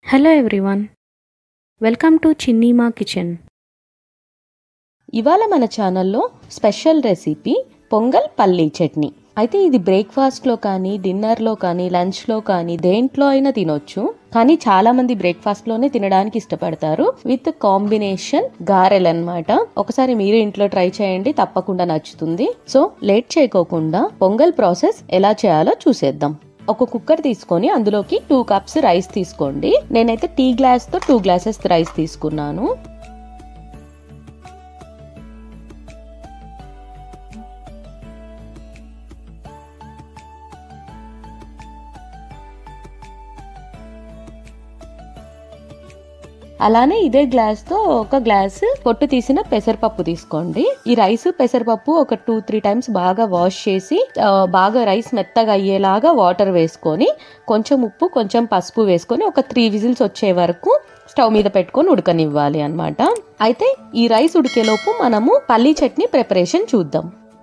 hello everyone welcome to Chinnima kitchen ఇవాళ మన ఛానల్లో స్పెషల్ రెసిపీ పొంగల్ పల్లీ చట్నీ అయితే ఇది బ్రేక్ఫాస్ట్లో కానీ డిన్నర్లో కానీ లంచ్లో కానీ దేంట్లో అయినా తినొచ్చు కానీ చాలా మంది బ్రేక్ఫాస్ట్ లోనే తినడానికి ఇష్టపడతారు విత్ కాంబినేషన్ గారెలు అన్నమాట ఒకసారి మీరు ఇంట్లో ట్రై చేయండి తప్పకుండా నచ్చుతుంది సో లేట్ చేయకోకుండా పొంగల్ ప్రాసెస్ ఎలా చేయాలో చూసేద్దాం ఒక కుక్కర్ తీసుకొని అందులోకి టూ కప్స్ రైస్ తీసుకోండి నేనైతే టీ గ్లాస్ తో టూ గ్లాసెస్ రైస్ తీసుకున్నాను అలానే ఇదే గ్లాస్ తో ఒక గ్లాస్ పొట్టు తీసిన పెసరపప్పు తీసుకోండి ఈ రైస్ పెసరపప్పు ఒక టూ త్రీ టైమ్స్ బాగా వాష్ చేసి ఆ, బాగా రైస్ మెత్తగా అయ్యేలాగా వాటర్ వేసుకొని కొంచెం ఉప్పు కొంచెం పసుపు వేసుకొని ఒక త్రీ విజిల్స్ వచ్చే వరకు స్టవ్ మీద పెట్టుకొని ఉడకనివ్వాలి అన్నమాట అయితే ఈ రైస్ ఉడికేలోపు మనము పల్లీ చట్నీ ప్రిపరేషన్ చూద్దాం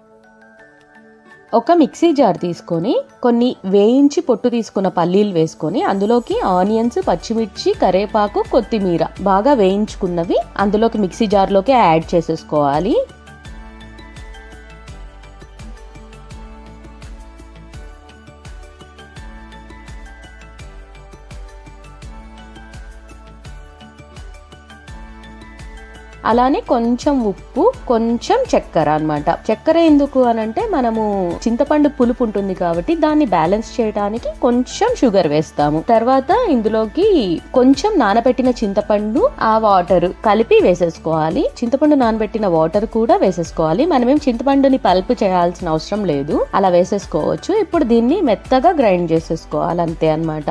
ఒక మిక్సీ జార్ తీసుకొని కొన్ని వేయించి పొట్టు తీసుకున్న పల్లీలు వేసుకొని అందులోకి ఆనియన్స్ పచ్చిమిర్చి కరేపాకు కొత్తిమీర బాగా వేయించుకున్నవి అందులోకి మిక్సీ జార్లోకి యాడ్ చేసేసుకోవాలి అలానే కొంచెం ఉప్పు కొంచెం చక్కెర అన్నమాట చక్కెర ఎందుకు అనంటే మనము చింతపండు పులుపు ఉంటుంది కాబట్టి దాన్ని బ్యాలెన్స్ చేయడానికి కొంచెం షుగర్ వేస్తాము తర్వాత ఇందులోకి కొంచెం నానబెట్టిన చింతపండు ఆ వాటర్ కలిపి వేసేసుకోవాలి చింతపండు నానబెట్టిన వాటర్ కూడా వేసేసుకోవాలి మనమేం చింతపండుని పల్ప్ చేయాల్సిన అవసరం లేదు అలా వేసేసుకోవచ్చు ఇప్పుడు దీన్ని మెత్తగా గ్రైండ్ చేసేసుకోవాలి అంతే అన్నమాట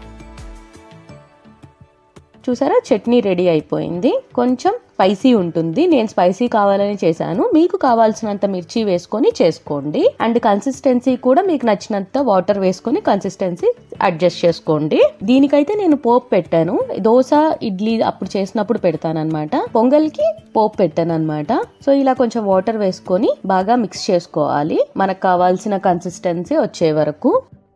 చూసారా చట్నీ రెడీ అయిపోయింది కొంచెం స్పైసీ ఉంటుంది నేను స్పైసీ కావాలని చేశాను మీకు కావాల్సినంత మిర్చి వేసుకొని చేసుకోండి అండ్ కన్సిస్టెన్సీ కూడా మీకు నచ్చినంత వాటర్ వేసుకొని కన్సిస్టెన్సీ అడ్జస్ట్ చేసుకోండి దీనికైతే నేను పోపు పెట్టాను దోశ ఇడ్లీ అప్పుడు చేసినప్పుడు పెడతాను అనమాట పొంగల్కి పోపు పెట్టాను అనమాట సో ఇలా కొంచెం వాటర్ వేసుకొని బాగా మిక్స్ చేసుకోవాలి మనకు కావాల్సిన కన్సిస్టెన్సీ వచ్చే వరకు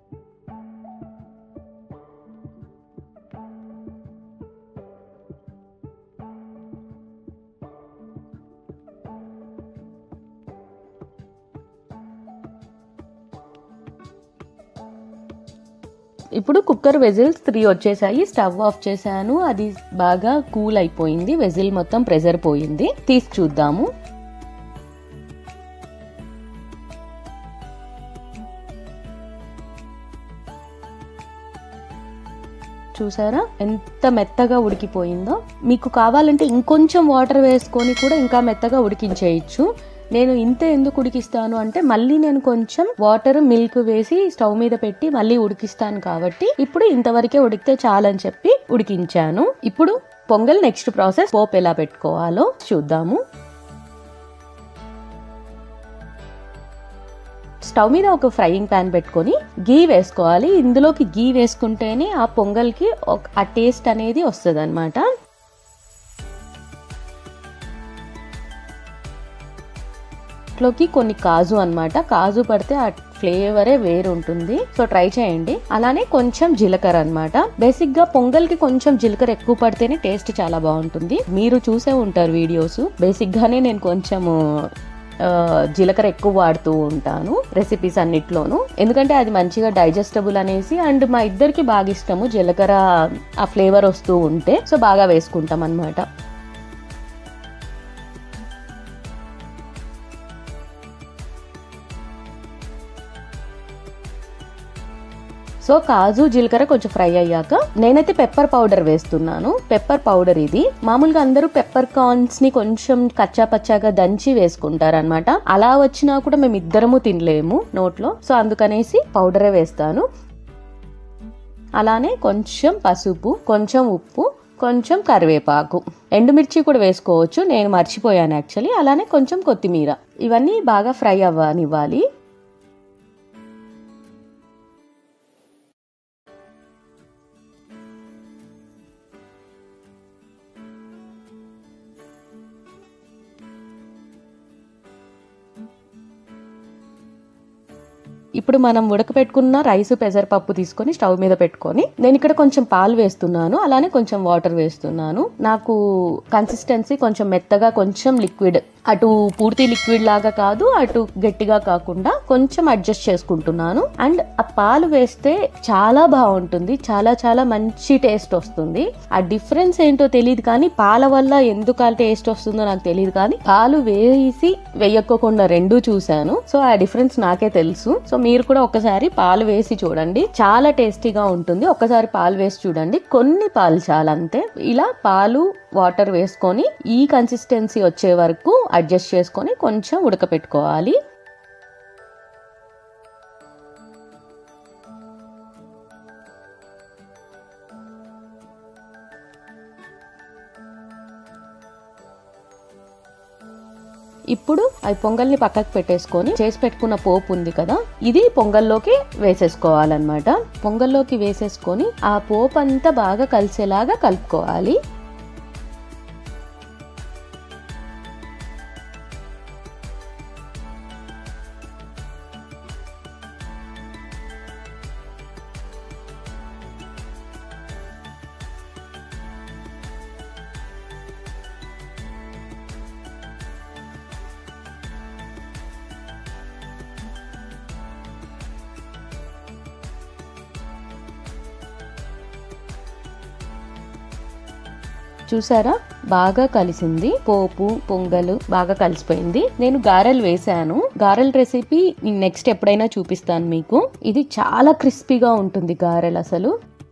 ఇప్పుడు కుక్కర్ వెజిల్స్ త్రీ వచ్చేసాయి స్టవ్ ఆఫ్ చేశాను అది బాగా కూల్ అయిపోయింది వెజిల్ మొత్తం ప్రెజర్ పోయింది తీసి చూద్దాము చూసారా ఎంత మెత్తగా ఉడికిపోయిందో మీకు కావాలంటే ఇంకొంచెం వాటర్ వేసుకొని కూడా ఇంకా మెత్తగా ఉడికించేయచ్చు నేను ఇంత ఎందుకు ఉడికిస్తాను అంటే మళ్ళీ నేను కొంచెం వాటర్ మిల్క్ వేసి స్టవ్ మీద పెట్టి మళ్ళీ ఉడికిస్తాను కాబట్టి ఇప్పుడు ఇంతవరకే ఉడికితే చాలని చెప్పి ఉడికించాను ఇప్పుడు పొంగల్ నెక్స్ట్ ప్రాసెస్ పోపు ఎలా పెట్టుకోవాలో చూద్దాము స్టవ్ మీద ఒక ఫ్రైయింగ్ పాన్ పెట్టుకొని గీ వేసుకోవాలి ఇందులోకి గీ వేసుకుంటేనే ఆ పొంగల్కి ఒక- ఆ టేస్ట్ అనేది వస్తుంది అనమాట లోకి కొన్ని కాజు అన్నమాట కాజు పడితే ఆ ఫ్లేవరే వేరు ఉంటుంది సో ట్రై చేయండి అలానే కొంచెం జీలకర్ర అన్నమాట బేసిక్ గా పొంగల్ కి కొంచెం జీలకర్ర ఎక్కువ పడితేనే టేస్ట్ చాలా బాగుంటుంది మీరు చూసే ఉంటారు వీడియోస్ బేసిక్ గానే నేను కొంచెము ఆ, జీలకర్ర ఎక్కువ వాడుతూ ఉంటాను రెసిపీస్ అన్నిట్లోనూ ఎందుకంటే అది మంచిగా డైజెస్టబుల్ అనేసి అండ్ మా ఇద్దరికి బాగా ఇష్టము జీలకర్ర ఆ ఫ్లేవర్ వస్తూ ఉంటే సో బాగా వేసుకుంటాం అన్నమాట సో కాజు జీలకర్ర కొంచెం ఫ్రై అయ్యాక నేనైతే పెప్పర్ పౌడర్ వేస్తున్నాను పెప్పర్ పౌడర్ ఇది మామూలుగా అందరూ పెప్పర్ కార్న్స్ ని కొంచెం కచ్చా పచ్చాగా దంచి వేసుకుంటారు అనమాట అలా వచ్చినా కూడా మేము ఇద్దరము తినలేము నోట్లో సో అందుకనేసి పౌడరే వేస్తాను అలానే కొంచెం పసుపు కొంచెం ఉప్పు కొంచెం కరివేపాకు ఎండుమిర్చి కూడా వేసుకోవచ్చు నేను మర్చిపోయాను యాక్చువల్లీ అలానే కొంచెం కొత్తిమీర ఇవన్నీ బాగా ఫ్రై అవ్వనివ్వాలి ఇప్పుడు మనం ఉడకపెట్టుకున్న రైస్ పెసరపప్పు తీసుకొని స్టవ్ మీద పెట్టుకొని నేను ఇక్కడ కొంచెం పాలు వేస్తున్నాను అలానే కొంచెం వాటర్ వేస్తున్నాను నాకు కన్సిస్టెన్సీ కొంచెం మెత్తగా కొంచెం లిక్విడ్ అటు పూర్తి లిక్విడ్ లాగా కాదు అటు గట్టిగా కాకుండా కొంచెం అడ్జస్ట్ చేసుకుంటున్నాను అండ్ ఆ పాలు వేస్తే చాలా బాగుంటుంది చాలా చాలా మంచి టేస్ట్ వస్తుంది ఆ డిఫరెన్స్ ఏంటో తెలియదు కానీ పాల వల్ల ఎందుకు ఆ టేస్ట్ వస్తుందో నాకు తెలియదు కానీ పాలు వేసి వేయకోకుండా రెండు చూశాను సో ఆ డిఫరెన్స్ నాకే తెలుసు సో మీరు కూడా ఒకసారి పాలు వేసి చూడండి చాలా టేస్టీగా ఉంటుంది ఒకసారి పాలు వేసి చూడండి కొన్ని పాలు చాలా అంతే ఇలా పాలు వాటర్ వేసుకొని ఈ కన్సిస్టెన్సీ వచ్చే వరకు అడ్జస్ట్ చేసుకొని కొంచెం ఉడకపెట్టుకోవాలి ఇప్పుడు అవి పొంగల్ని పక్కకు పెట్టేసుకొని చేసి పెట్టుకున్న పోపు ఉంది కదా ఇది పొంగల్లోకి వేసేసుకోవాలన్నమాట పొంగల్లోకి వేసేసుకొని ఆ పోపు అంతా బాగా కలిసేలాగా కలుపుకోవాలి చూసారా బాగా కలిసింది పోపు పొంగలు బాగా కలిసిపోయింది నేను గారెలు వేసాను గారెల రెసిపీ నెక్స్ట్ ఎప్పుడైనా చూపిస్తాను మీకు ఇది చాలా క్రిస్పీగా ఉంటుంది గారెలు అసలు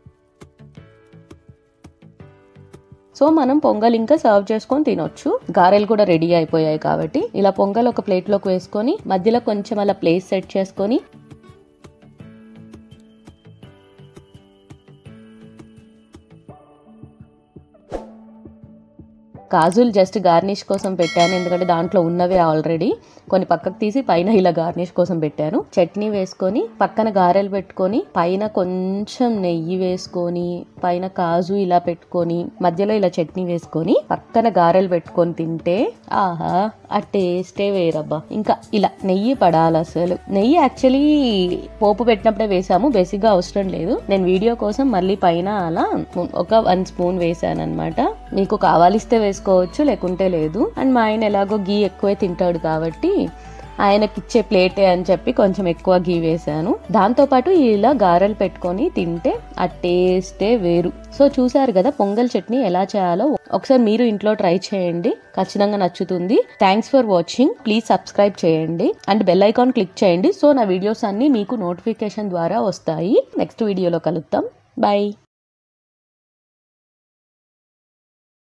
సో మనం పొంగల్ ఇంకా సర్వ్ చేసుకొని తినొచ్చు గారెలు కూడా రెడీ అయిపోయాయి కాబట్టి ఇలా పొంగల్ ఒక ప్లేట్లోకి వేసుకొని మధ్యలో కొంచెం అలా ప్లేస్ సెట్ చేసుకొని కాజులు జస్ట్ గార్నిష్ కోసం పెట్టాను ఎందుకంటే దాంట్లో ఉన్నవే ఆల్రెడీ కొన్ని పక్కకు తీసి పైన ఇలా గార్నిష్ కోసం పెట్టాను చట్నీ వేసుకొని పక్కన గారెలు పెట్టుకొని పైన కొంచెం నెయ్యి వేసుకొని పైన కాజు ఇలా పెట్టుకొని మధ్యలో ఇలా చట్నీ వేసుకొని పక్కన గారెలు పెట్టుకొని తింటే ఆహా ఆ టేస్టే వేరబ్బా ఇంకా ఇలా నెయ్యి పడాలి అసలు నెయ్యి యాక్చువల్లీ పోపు పెట్టినప్పుడే వేసాము బేసిక్ గా అవసరం లేదు నేను వీడియో కోసం మళ్ళీ పైన అలా ఒక వన్ స్పూన్ వేసాను అనమాట మీకు కావాలిస్తే వేసుకోవచ్చు లేకుంటే లేదు అండ్ మా ఆయన ఎలాగో గీ ఎక్కువే తింటాడు కాబట్టి ఆయనకి ఇచ్చే ప్లేటే అని చెప్పి కొంచెం ఎక్కువ గీ వేసాను దాంతోపాటు ఇలా గారెలు పెట్టుకొని తింటే ఆ టేస్టే వేరు సో చూసారు కదా పొంగల్ చట్నీ ఎలా చేయాలో ఒకసారి మీరు ఇంట్లో ట్రై చేయండి ఖచ్చితంగా నచ్చుతుంది thanks for watching please subscribe చేయండి అండ్ బెల్ ఐకాన్ క్లిక్ చేయండి సో నా వీడియోస్ అన్ని మీకు నోటిఫికేషన్ ద్వారా వస్తాయి నెక్స్ట్ వీడియోలో కలుద్దాం బాయ్